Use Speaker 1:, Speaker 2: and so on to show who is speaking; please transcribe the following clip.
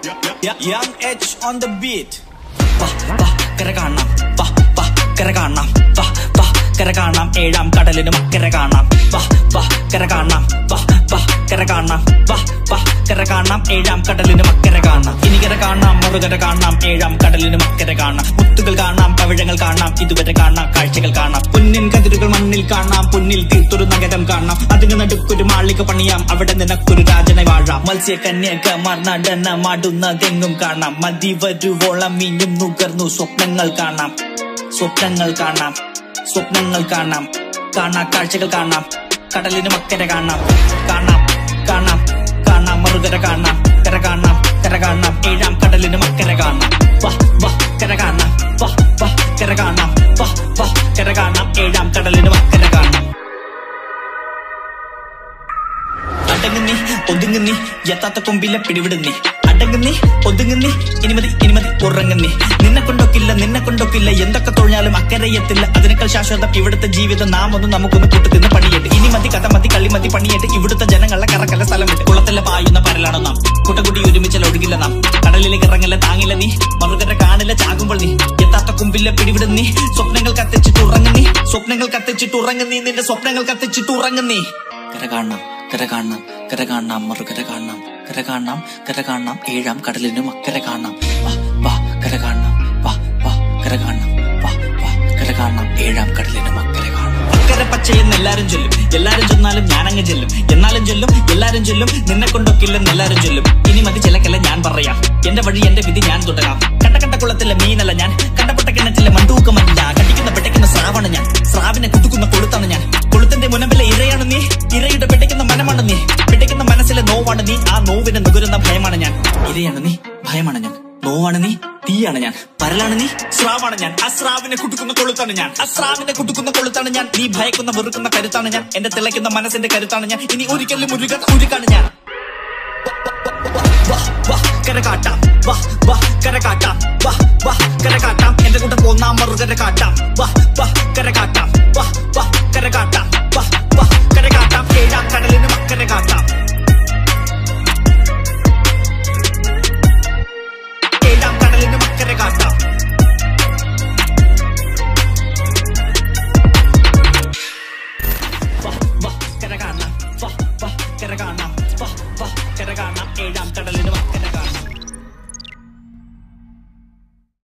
Speaker 1: Young H on the beat. വാ വാ കര കാണാം വാ വാ കര കാണാം വാ വാ കര കാണാം ഏഴാം കടലിനും അക്കരെ കാണാം വാ വാ കര കാണാം വാ വാ കര കാണാം വാ വാ കര കാണാം ഏഴാം കടലിനും അക്കരെ കാണാം ഇനി കര കാണാം മറുകര കാണാം ഏഴാം കടലിനും അക്കരെ കാണാം മുത്തുകൾ കാണാം പവിഴങ്ങൾ കാണാം ഇതുവരെ കാണാം കാഴ്ചകൾ കാണാം പൊന്നിൻ കതിരുകൾ മണ്ണിൽ കാണാം പൊന്നിൽ തീർത്തൊരു നഗരം കാണാം അതിന് നടുക്കൊരു മാളിക പണിയാം അവിടെ നിനക്കൊരു രാജനെ വാഴാം മത്സ്യ കന്യകമാർ നടന മാടുന്നതെങ്ങും കാണാം മതി വരുവോളം മീനും നുകർന്നു സ്വപ്നങ്ങൾ കാണാം സ്വപ്നങ്ങൾ കാണാം സ്വപ്നങ്ങൾ കാണാം കാണാ കാഴ്ചകൾ കാണാം കടലിന് മക്കര കാണാം കാണാം കാണാം കാണാം മറുകര കാണാം കര കാണാം കര കാണാം ഏഴാം കടലിന് മക്കര കാണാം വാ വാ കര കാണാം വാ വാ കര കാണാം വാ വാ കര കാണാം ഏഴാം കടലിന് മക്കര കാണാം അടങ്ങുന്നി ഒതുങ്ങുന്നി എത്താത്ത കൊമ്പില്ല പിടിവിടുന്നി അടങ്ങുന്നി ഒതുങ്ങുന്നി ഇനിമതി ഇനിമതി ഉറങ്ങുന്നി നിന്നെ കൊണ്ടൊക്കില്ല നിന്നെ കൊണ്ടൊക്കില്ല എന്തൊക്കെ തൊഴിഞ്ഞാലും അക്കരയെത്തില്ല അതിനേക്കാൾ ശാശ്വതം ഇവിടുത്തെ ജീവിതം നാം ഒന്ന് നമുക്കൊന്ന് കൂട്ടി തിന്ന് പണിയിട്ട് ഇനി മതി കഥ മതി കളി മതി പണിയിട്ട് ഇവിടുത്തെ ജനങ്ങളെ കറക്കല്ല സ്ഥലം വിട്ട് കുളത്തിലെ പായുന്ന പരലാണോ നാം കുട്ടക്കുട്ടി ഒരുമിച്ചല്ല ഒഴുകില്ല നാം കടലിലേക്ക് ഇറങ്ങല്ല താങ്ങില്ല നീ മറുകര കാണില്ല ചാകുമ്പോൾ നീ എത്താത്ത കുമ്പില്ല പിടിവിടുന്നീ സ്വപ്നങ്ങൾ കത്തിച്ചിട്ട് ഉറങ്ങുന്നീ സ്വപ്നങ്ങൾ കത്തിച്ചിട്ട് ഉറങ്ങുന്നീ നിന്റെ സ്വപ്നങ്ങൾ കത്തിച്ചിട്ട് ഉറങ്ങുന്നീ കര കാണാം കര കാണാം കര കാണാം മറുകര കാണാം കര കാണാം കര കാണാം ഏഴാം കടലിനും അക്കരെ കാണാം വാ വാ കര കാണാം വാ വാ കര കാണാം വാ വാ കര കാണാം ഏഴാം കടലിനും അക്കരെ കാണാം അക്കരെ പച്ചയെന്ന് എല്ലാരും ചൊല്ലും എല്ലാരും ചൊന്നാലും ഞാനങ്ങ് ചെല്ലും എന്നാലും ചൊല്ലും എല്ലാരും ചൊല്ലും നിന്നെ കൊണ്ടൊക്കില്ലെന്ന് എല്ലാരും ചൊല്ലും ഇനി മതി ചിലക്കല്ല ഞാൻ പറയാം എന്റെ വഴി എന്റെ വിധി ഞാൻ തുടരാം കണ്ട കണ്ട കുളത്തിലെ മീനല്ല ഞാൻ കണ്ടപ്പെട്ട കിണറ്റിലെ മണ്ടൂക്കമല്ല കടിക്കുന്ന പെട്ടയ്ക്കുന്ന സ്രാവാണ് ഞാൻ സ്രാവിനെ കുതുക്കുന്ന കൊളുത്താണ് ഞാൻ കൊളുത്തിന്റെ മുനമ്പിലെ ഇരയാണ് നീ ഇരയുടെ പെട്ടയ്ക്കുന്ന മനമാണ് നീ പെട്ടയ്ക്കുന്ന മനസ്സിലെ നോവാണ് നീ ആ നോവിനെ നുകരുന്ന ഭയമാണ് ഞാൻ ഇരയാണ് നീ ഭയമാണ് ഞാൻ നോവാണ് നീ തീയാണ് ഞാൻ പരലാണ് നീ സ്രാവാണ് ഞാൻ ആ സ്രാവിനെ കുട്ടുക്കുന്ന കൊളുത്താണ് ഞാൻ ആ സ്രാവിനെ കുട്ടുക്കുന്ന കൊളുത്താണ് ഞാൻ നീ ഭയക്കുന്ന വെറുക്കുന്ന കരുത്താണ് ഞാൻ എന്റെ തിളയ്ക്കുന്ന മനസ്സിന്റെ കരുത്താണ് ഞാൻ ഇനി ഒരിക്കലും ഉരുക ഉരുക്കാണ് ഞാൻ വാ വാ കരകാട്ടാം വാ വാ കരകാട്ടാം വാ വാ കരകാട്ടാം എന്റെ കൂടെ പോന്നാം മറുകര കാട്ടാം വാ വാ കരകാട്ടാം വാ വാ കരകാട്ടാം